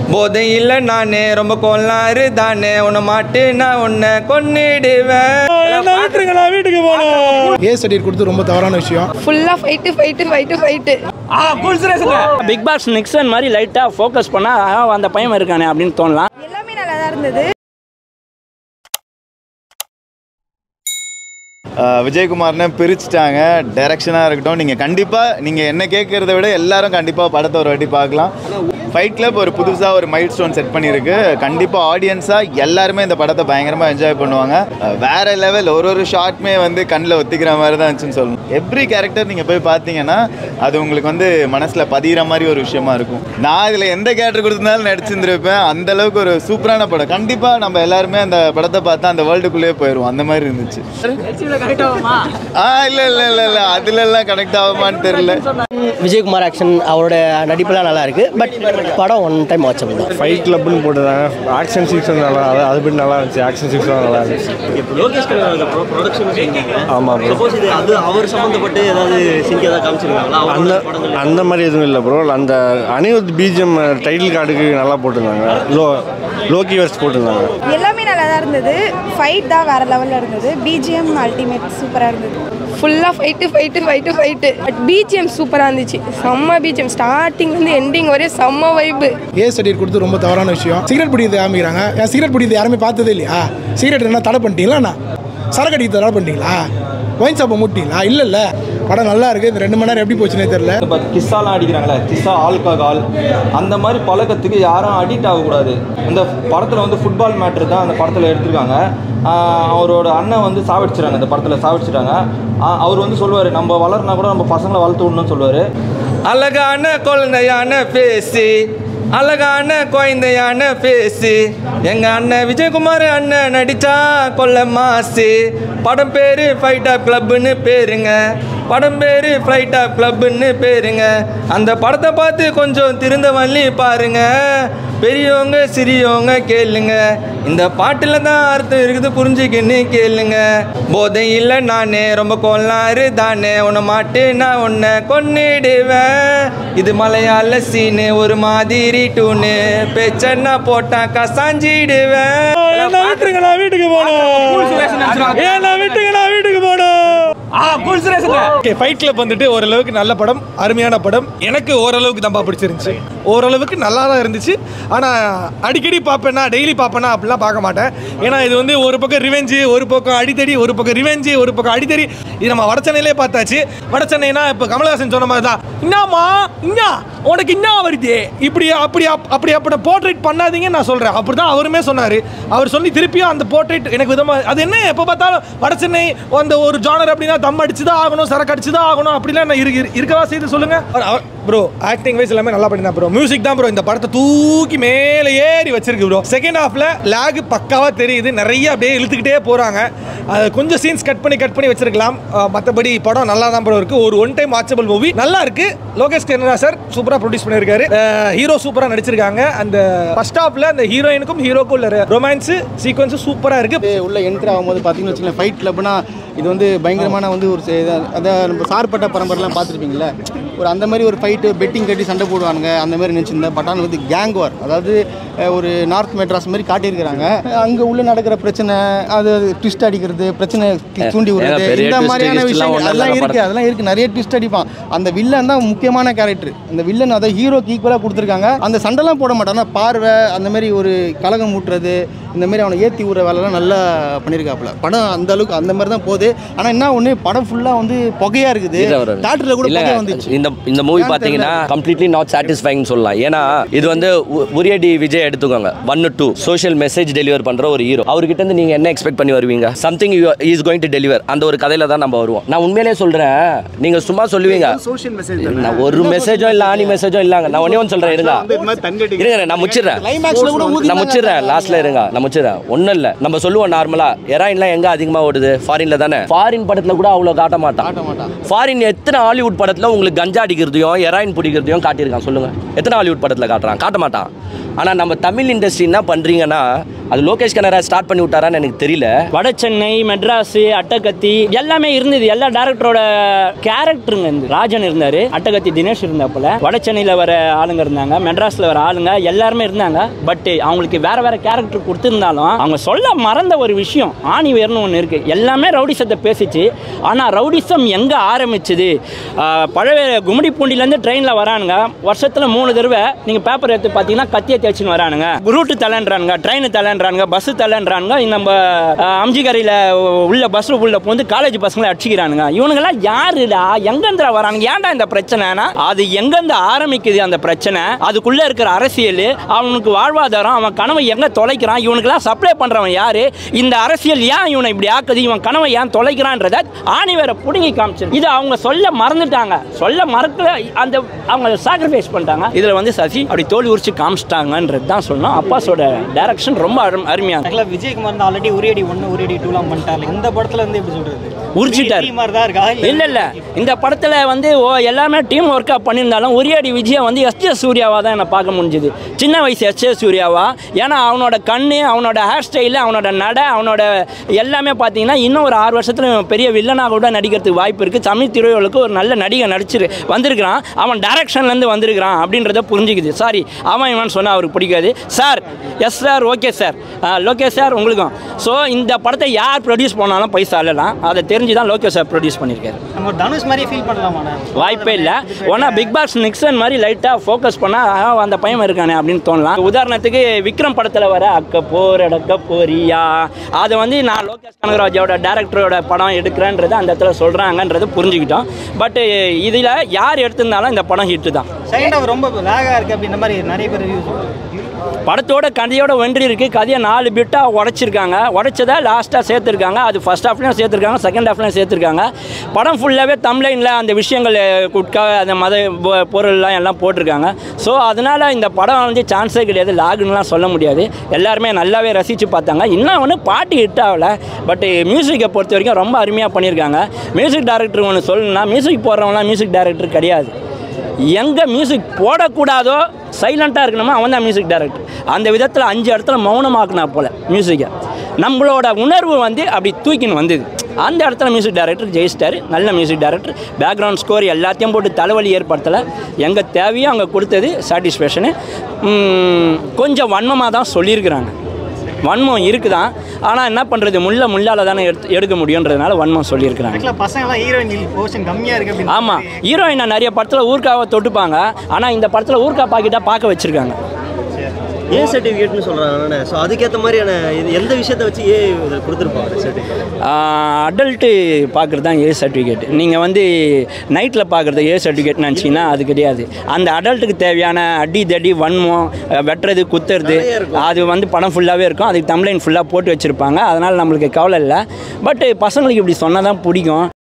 போதை இல்லை நானே ரொம்ப கோளாறு தானே உன்னை மாட்டு நான் உன்னை கொன்னிடுவேன் வீட்டுக்கு போகணும் ஏ சர்டிஃபிகேட் கொடுத்து ரொம்ப தவறான விஷயம் ஃபுல்லாக fight fight fight fight Bigg Boss Nixon மாதிரி லைட்டாக ஃபோக்கஸ் பண்ணால் அந்த பையன் இருக்கானே அப்படின்னு தோணலாம் எல்லாமே நல்லா தான் இருந்தது ஆஹ் விஜயகுமார்னு பிரிச்சுட்டாங்க டைரக்ஷனாக இருக்கட்டும் நீங்கள் கண்டிப்பாக நீங்கள் என்ன கேட்குறத விட எல்லாரும் கண்டிப்பாக படத்தை ஒரு வாட்டி பார்க்கலாம் ஃபைட் கிளப் ஒரு புதுசாக ஒரு மைல் ஸ்டோன் செட் பண்ணியிருக்கு கண்டிப்பாக ஆடியன்ஸாக எல்லாருமே இந்த படத்தை பயங்கரமாக என்ஜாய் பண்ணுவாங்க ஆஹ் வேற லெவல் ஒரு ஒரு ஷார்ட்மே வந்து கண்ணில் ஒத்திக்கிற மாதிரி தான் இருந்துச்சுன்னு சொல்லணும் எவ்ரி கேரக்டர் நீங்கள் போய் பார்த்தீங்கன்னா அது உங்களுக்கு வந்து மனசில் பதிகிற மாதிரி ஒரு விஷயமா இருக்கும் நான் இதில் எந்த கேரக்டர் கொடுத்திருந்தாலும் நடிச்சிருந்திருப்பேன் அந்த அளவுக்கு ஒரு சூப்பரான படம் கண்டிப்பாக நம்ம எல்லாருமே அந்த படத்தை பார்த்தா அந்த வேர்ல்டுக்குள்ளேயே போயிடுவோம் அந்த மாதிரி இருந்துச்சு ஆ இல்லை இல்லை இல்லை இல்லை அதுலலாம் கனெக்ட் ஆகுமான்னு தெரியல விஜயகுமார் ஆக்ஷன் அவரோட நடிப்பெல்லாம் நல்லா இருக்கு பட் படம் ஒன் டைம் வாட்சபிள் தான் ஃபைட் கிளப்னு போட்டுருந்தாங்க ஆக்ஷன் சீக்ஸ் நல்லா அது அது படி நல்லா இருந்துச்சு ஆக்ஷன் சீக்ஸ் நல்லா இருந்துச்சு லோகேஷ் ப்ரொடக்ஷன் ஆமாம் ப்ரோ சப்போஸ் இது அது அவர் சம்மந்தப்பட்டு ஏதாவது சிங்க் ஏதாவது காமிச்சிருக்காங்களா அந்த அவரோட படங்கள் அந்த மாதிரி எதுவும் இல்லை ப்ரோ அந்த அனிருத் பிஜிஎம் டைட்டில் கார்டுக்கு நல்லா போட்டிருந்தாங்க லோ லோக்கி வர்ஸ் போட்டிருந்தாங்க எல்லாமே நல்லா தான் இருந்தது ஃபைட் தான் வேற லெவலில் இருந்தது பிஜிஎம் அல்டிமேட் சூப்பராக இருந்தது ஃபுல்லாக fight fight fight fight but BGM சூப்பராக இருந்துச்சு செம்ம பிஜிஎம் ஸ்டார்டிங்லேருந்து எண்டிங் வரையும் செம்ம வைப்பு ஏ சர்டிஃபிகேட் கொடுத்து ரொம்ப தவறான விஷயம் சிகரெட் பிடிக்கிறது ஆரம்பிக்கிறாங்க ஏன் சிகரெட் பிடிக்கிறது யாருமே பார்த்ததே இல்லையா சிகரெட் என்ன தடை பண்ணிட்டீங்களா என்ன சரக்கு அடிக்க தடை பண்ணிட்டீங்களா ஒயின் ஷாப்பை மூட்டிங்களா இல்லை இல்லை படம் நல்லா இருக்குது இந்த ரெண்டு மணி நேரம் எப்படி போச்சுன்னே தெரியல இப்போ கிஸ்ஸாலாம் அடிக்கிறாங்களே கிஸ்ஸா ஆல்கஹால் அந்த மாதிரி பழக்கத்துக்கு யாரும் அடிக்ட் ஆகக்கூடாது இந்த படத்தில் வந்து ஃபுட்பால் மேட்ரு தான் அந்த படத்தில் எடுத்திருக்காங்க ஆஹ் அவரோட அண்ணன் வந்து சாவடிச்சிட்டாங்க இந்த படத்தில் சாவடிச்சிட்டாங்க ஆஹ் அவர் வந்து சொல்லுவார் நம்ம வளர்னா கூட நம்ம பசங்களை வளர்த்து விடணும்னு சொல்லுவார் அழகான குழந்தையான பேசி அழகான குழந்தையான பேசி எங்க அண்ணன் விஜயகுமார் அண்ணன் நடிச்சா கொல்ல மாசி படம் பேரு ஃபைட் ஆஃப் கிளப்னு பேருங்க படம் பேரு ஃப்ளைட் ஆஃப் கிளப்னு பேருங்க அந்த படத்தை பார்த்து கொஞ்சம் திருந்த வள்ளி பாருங்க பெரியவங்க சிறியவங்க கேளுங்க இந்த பாட்டில் தான் அர்த்தம் இருக்குது புரிஞ்சுக்கின்னு கேளுங்க போதை இல்லை நானே ரொம்ப கோளாறு தானே உன்னை மாட்டு நான் உன்னை கொன்னிடுவேன் இது மலையாள சீனு ஒரு மாதிரி டூனு பேச்சன்னா போட்டா கசாஞ்சிடுவேன் வீட்டுக்கு வீட்டுக்கு போகணும் ஏன்னா வீட்டுக்கு வீட்டுக்கு போகணும் ஓகே ஃபைட் கிளப் வந்துட்டு ஓரளவுக்கு நல்ல படம் அருமையான படம் எனக்கு ஓரளவுக்கு தம்பா பிடிச்சிருந்துச்சு ஓரளவுக்கு நல்லா தான் இருந்துச்சு ஆனால் அடிக்கடி பார்ப்பேன்னா டெய்லி பார்ப்பேனா அப்படிலாம் பார்க்க மாட்டேன் ஏன்னா இது வந்து ஒரு பக்கம் ரிவெஞ்சு ஒரு பக்கம் அடித்தடி ஒரு பக்கம் ரிவெஞ்சு ஒரு பக்கம் அடித்தடி இது நம்ம வடச்சென்னையிலே பார்த்தாச்சு வடச்சென்னைனா இப்போ கமலஹாசன் சொன்ன மாதிரி தான் என்னம்மா இன்னா உனக்கு என்ன வருது இப்படி அப்படி அப்- அப்படி அப்படி போர்ட்ரேட் பண்ணாதீங்கன்னு நான் சொல்கிறேன் அப்படி தான் அவருமே சொன்னார் அவர் சொல்லி திருப்பியும் அந்த போர்ட்ரேட் எனக்கு விதமாக அது என்ன எப்போ பார்த்தாலும் வடசென்னை அந்த ஒரு ஜானர் அப்படின்னா தம் அடிச்சு தான் ஆகணும் சரக்கு அடிச்சு தான் ஆகணும் அப்படிலாம் என்ன இருக்கு இருக்கவா செய்து சொல்லுங்க ப்ரோ ஆக்டிங் வைஸ் எல்லாமே நல்லா பண்ணிருந்தா ப்ரோ மியூசிக் தான் ப்ரோ இந்த படத்தை தூக்கி மேலே ஏறி வச்சிருக்கு ப்ரோ செகண்ட் ஹாஃப்ல லேக் பக்காவா தெரியுது நிறைய அப்படியே இழுத்துக்கிட்டே போறாங்க அது கொஞ்சம் சீன்ஸ் கட் பண்ணி கட் பண்ணி வச்சிருக்கலாம் மற்றபடி படம் நல்லா தான் ப்ரோ இருக்கு ஒரு ஒன் டைம் வாட்சபிள் மூவி நல்லா இருக்கு லோகேஷ் கருணா சார் சூப்பரா ப்ரொடியூஸ் பண்ணியிருக்காரு ஹீரோ சூப்பரா நடிச்சிருக்காங்க அந்த ஃபர்ஸ்ட் ஹாஃப்ல அந்த ஹீரோயினுக்கும் ஹீரோக்கும் உள்ள ரொமான்ஸ் சீக்வன்ஸ் சூப்பரா இருக்கு உள்ள என்ட்ரி ஆகும்போது பார்த்தீங்கன்னு வச்சுக்கோங்களேன் ஃபைட் கிளப்னா இது வந்து பயங்கரமான வந்து ஒரு செ- இத- அதான் நம்ம சார்பட்ட பரம்பரைலாம் பார்த்துருப்பீங்களா ஒரு அந்த மாதிரி ஒரு ஃபைட்டு பெட்டிங் கட்டி சண்டை போடுவானுங்க அந்த மாதிரி நினச்சிருந்தேன் பட் ஆனால் வந்து கேங் வார் அதாவது அஹ், ஒரு நார்த் மெட்ராஸ் மாதிரி காட்டியிருக்கிறாங்க அங்கே உள்ள நடக்கிற பிரச்சனை அது ட்விஸ்ட் அடிக்கிறது பிரச்சனை தூண்டி விடுறது பெரிய இந்த twist, மாதிரியான twist எல்லாம் விஷயங்கள் ஒண்ணும் அதெல்லாம் இல்ல இருக்கு அதெல்லாம் இருக்கு நிறைய ட்விஸ்ட் அடிப்பான் அந்த வில்லன் தான் முக்கியமான கேரக்டர் அந்த வில்லன் அதை ஹீரோக்கு ஈக்குவலாக கொடுத்துருக்காங்க அந்த சண்டைலாம் போட மாட்டான் ஆனா பார்வை அந்த மாதிரி ஒரு கலகம் ஊட்டுறது இந்த மாதிரி அவனை ஏற்றி விடுற வேலைலாம் நல்லா பண்ணியிருக்காப்புல படம் அந்த அளவுக்கு அந்த மாதிரி தான் போகுது ஆனால் என்ன ஒன்று படம் ஃபுல்லாக வந்து புகையாக இருக்குது இல்ல ஒரு- தேட்டரில் கூட இல்ல புகையா வந்துச்சு இந்த இந்த மூவி ஏன்னு பாத்தீங்கன்னா கம்ப்ளீட்லி நாட் சாட்டிஸ்ஃபைங் சொல்லலாம் ஏன்னா இது வந்து உ- உரியடி விஜய் எடுத்துக்கோங்க one two social message deliver பண்ற ஒரு ஹீரோ அவர்கிட்ட இருந்து நீங்க என்ன எக்ஸ்பெக்ட் பண்ணி வருவீங்க something is going to deliver அந்த ஒரு கதையில தான் நம்ம வருவோம் நான் உண்மையிலேயே சொல்றேன் நீங்க சும்மா சொல்லுவீங்க சோஷியல் மெசேஜ் நான் ஒரு மெசேஜும் இல்ல ஆனி மெசேஜும் இல்லாங்க நான் ஒன்னே ஒன்று சொல்றேன் இருங்க இருங்க நான் முச்சிடுறேன் கிளைமேக்ஸில் கூட ஊதி நான் முச்சிடுறேன் லாஸ்ட்ல இருங்க நான் முச்சிடுறேன் ஒன்றும் இல்லை நம்ம சொல்லுவோம் நார்மலா எராயின்லாம் எங்க அதிகமா ஓடுது ஃபாரின்ல தானே ஃபாரின் படத்துல கூட அவ்வளோ காட்ட மாட்டான் காட்ட மாட்டான் ஃபாரின் எத்தனை ஹாலிவுட் படத்தில் உங்களுக்கு கஞ்சா அடிக்கிறதையும் எராயின் பிடிக்கிறதையும் காட்டியிருக்கான் சொல்லுங்கள் எத்தனை ஹாலிவுட் படத்தில் காட்டுறான் காட்ட மாட்டான் ஆனால் நம்ம தமிழ் இண்டஸ்ட்ரி என்ன பண்ணுறீங்கன்னா அது லோகேஷ் கனரா ஸ்டார்ட் பண்ணி விட்டாரான்னு எனக்கு தெரியல வட சென்னை மெட்ராஸ் அட்டகத்தி எல்லாமே இருந்தது எல்லா டேரக்டரோட கேரக்டருங்க இருந்து ராஜன் இருந்தாரு அட்டகத்தி தினேஷ் இருந்தாப்புல வட சென்னையில் வர ஆளுங்க இருந்தாங்க மெட்ராஸில் வர ஆளுங்க எல்லாருமே இருந்தாங்க பட் அவங்களுக்கு வேற வேற கேரக்டர் கொடுத்துருந்தாலும் அவங்க சொல்ல மறந்த ஒரு விஷயம் ஆணி வேர்னு ஒன்று இருக்கு எல்லாமே ரவுடிசத்தை பேசிச்சு ஆனால் ரவுடிசம் எங்கே ஆரம்பிச்சுது ஆஹ் பழைய கும்மிடி பூண்டிலேருந்து ட்ரெயினில் வரானுங்க வருஷத்தில் மூணு தடவை நீங்கள் பேப்பர் எடுத்து பார்த்தீங்கன்னா கத்தியை தேய்ச்சின்னு வரானுங்க ரூட்டு தலைன்றானுங்க ட்ரெயின் தலைன்றானுங்க பஸ் தலைன்றானுங்க நம்ம அம்ஜிகரையில் உள்ள பஸ் உள்ள வந்து காலேஜ் பசங்களை அடிச்சுக்கிறானுங்க இவனுங்கெல்லாம் யாருடா எங்கேருந்து வரானுங்க ஏன்டா இந்த பிரச்சனைனா அது எங்கேருந்து ஆரம்பிக்குது அந்த பிரச்சனை அதுக்குள்ளே இருக்கிற அரசியல் அவனுக்கு வாழ்வாதாரம் அவன் கனவை எங்கே தொலைக்கிறான் இவனுக்கெல்லாம் சப்ளை பண்ணுறவன் யாரு இந்த அரசியல் ஏன் இவனை இப்படி ஆக்குது இவன் கனவை ஏன் தொலைக்கிறான்றத ஆணி வேற பிடுங்கி காமிச்சு இது அவங்க சொல்ல மறந்துட்டாங்க சொல்ல மறக்கல அந்த அவங்க சாக்ரிஃபைஸ் பண்ணிட்டாங்க இதில் வந்து சசி அப்படி தோல்வி உரிச்சு காமிச்சிட்டாங்கன்றது தான் சொல்லணும் அப்பாஸோட டைரக்ஷன் ரொம்ப அரும் அருமையாக ஆக்சுவலாக விஜயகுமார் வந்து ஆல்ரெடி உரியடி ஒன்று உரியடி டூலாம் பண்ணிட்டாரு இந்த படத்தில் வந்து எப்படி சொல்கிறது உரிச்சிட்டார் மாதிரி தான் இருக்கா இல்ல இல்ல இந்த படத்துல வந்து ஓ எல்லாமே டீம் ஒர்க்கா பண்ணியிருந்தாலும் உரியடி விஜயை வந்து எஸ் ஜே சூர்யாவா தான் என்ன பார்க்க முடிஞ்சுது சின்ன வயசு எஸ் ஜே சூர்யாவா ஏன்னா அவனோட கண்ணு அவனோட ஹேர் ஸ்டைலு அவனோட நடை அவனோட எல்லாமே பார்த்தீங்கன்னா இன்னும் ஒரு ஆறு வருஷத்துல இவன் பெரிய வில்லனாக கூட நடிக்கிறதுக்கு வாய்ப்பு இருக்கு தமிழ் திரையுலக்கு ஒரு நல்ல நடிகை நடிச்சிரு வந்திருக்கிறான் அவன் டைரக்ஷன்ல இருந்து வந்திருக்கிறான் அப்படின்றத புரிஞ்சுக்குது சாரி அவன் இவன் சொன்னா அவருக்கு பிடிக்காது sir yes sir okay sir Lokesh sir உங்களுக்கும் ஸோ இந்த படத்தை யார் ப்ரொடியூஸ் பண்ணாலும் பைசா இல்லலாம் அதை தெரிஞ்சு தான் லோகேஷ் சார் ப்ரொடியூஸ் பண்ணியிருக்காரு நம்ம தனுஷ் மாதிரி ஃபீல் பண்ணலாமாண்ணே வாய்ப்பே இல்லை ஒன்றா பிக் பாஸ் நிக்சன் மாதிரி லைட்டாக ஃபோக்கஸ் பண்ணால் அந்த பையன் இருக்கானே அப்படின்னு தோணலாம் உதாரணத்துக்கு விக்ரம் படத்தில் வர அக்க போர் அடக்க போறியா அதை வந்து நான் லோகேஷ் கனகராஜோட டேரக்டரோட படம் எடுக்கிறேன்றது அந்த இடத்துல சொல்கிறாங்கன்றது புரிஞ்சுக்கிட்டோம் பட் இதில் யார் எடுத்திருந்தாலும் இந்த படம் ஹிட்டு தான் செகண்ட் ஹாஃப் ரொம்ப லேகாக இருக்குது அப்படின்ற மாதிரி நிறைய பேர் ரிவ்யூ படத்தோட கதையோட வென்றி இருக்கு கதையை நாலு பிட்டாக உடைச்சிருக்காங்க உடைச்சதை லாஸ்ட்டாக சேர்த்துருக்காங்க அது ஃபர்ஸ்ட் ஹாஃப்லையும் சேர்த்துருக்காங்க செகண்ட் ஹாஃப்லையும் சேர்த்துருக்காங்க படம் ஃபுல்லாகவே தம்லைனில் அந்த விஷயங்கள் குட்கா அந்த மத பொ- பொருள்லாம் எல்லாம் போட்டிருக்காங்க ஸோ அதனால் இந்த படம் வந்து சான்ஸே கிடையாது லாகுன்னுலாம் சொல்ல முடியாது எல்லாருமே நல்லாவே ரசித்து பார்த்தாங்க இன்னும் ஒன்று பாட்டு ஹிட் ஆகலை பட் மியூசிக்கை பொறுத்த வரைக்கும் ரொம்ப அருமையாக பண்ணியிருக்காங்க மியூசிக் டைரக்டர் ஒன்று சொல்லணும்னா மியூசிக் போடுறவங்களாம் மியூசிக் டைரக்டர் கிடையாது எங்கே மியூசிக் போடக்கூடாதோ சைலண்ட்டாக இருக்கணுமோ அவன் தான் மியூசிக் டைரக்டர் அந்த விதத்தில் அஞ்சு இடத்துல மௌனமாக்குனா போல் மியூசிக்கை நம்மளோட உணர்வு வந்து அப்படி தூக்கின்னு வந்தது அந்த இடத்துல மியூசிக் டைரக்டர் ஜெயிச்சிட்டாரு நல்ல மியூசிக் டைரக்டர் பேக்ரவுண்ட் ஸ்கோர் எல்லாத்தையும் போட்டு தலைவலி ஏற்படுத்தலை எங்கே தேவையோ அங்கே கொடுத்தது சாட்டிஸ்ஃபேக்ஷனு கொஞ்சம் வன்மமாக தான் சொல்லியிருக்கிறாங்க வன்மம் இருக்குதான் ஆனால் என்ன பண்ணுறது முள்ள முள்ளால் தானே எடுத்து எடுக்க முடியுன்றதுனால வன்மம் சொல்லியிருக்கிறாங்க ஆக்சுவலாக பசங்களாம் ஹீரோயின் போர்ஷன் கம்மியாக இருக்குது அப்படின்னு ஆமாம் ஹீரோயினை நிறைய படத்தில் ஊர்க்காவை தொட்டுப்பாங்க ஆனால் இந்த படத்தில் ஊர்க்கா பாக்கிட்டா பார்க்க வச்சுருக்காங்க ஏ சர்டிஃபிகேட்னு சொல்கிறாங்க ஸோ அதுக்கேற்ற மாதிரியான இது எந்த விஷயத்தை வச்சு ஏ இதில் கொடுத்துருப்பாங்க சர்டிஃபிகேட் அடல்ட்டு பார்க்குறது தான் ஏ சர்டிஃபிகேட் நீங்கள் வந்து நைட்டில் பார்க்குறது ஏ சர்டிஃபிகேட் நினச்சிங்கன்னா அது கிடையாது அந்த அடல்ட்டுக்கு தேவையான அடி தடி வன்மம் அஹ், வெட்டுறது குத்துறது அது வந்து படம் ஃபுல்லாகவே இருக்கும் அதுக்கு தம்ப்ளைன் ஃபுல்லாக போட்டு வச்சுருப்பாங்க அதனால் நம்மளுக்கு கவலை இல்லை பட் பசங்களுக்கு இப்படி சொன்னால் தான் பிடிக்கும்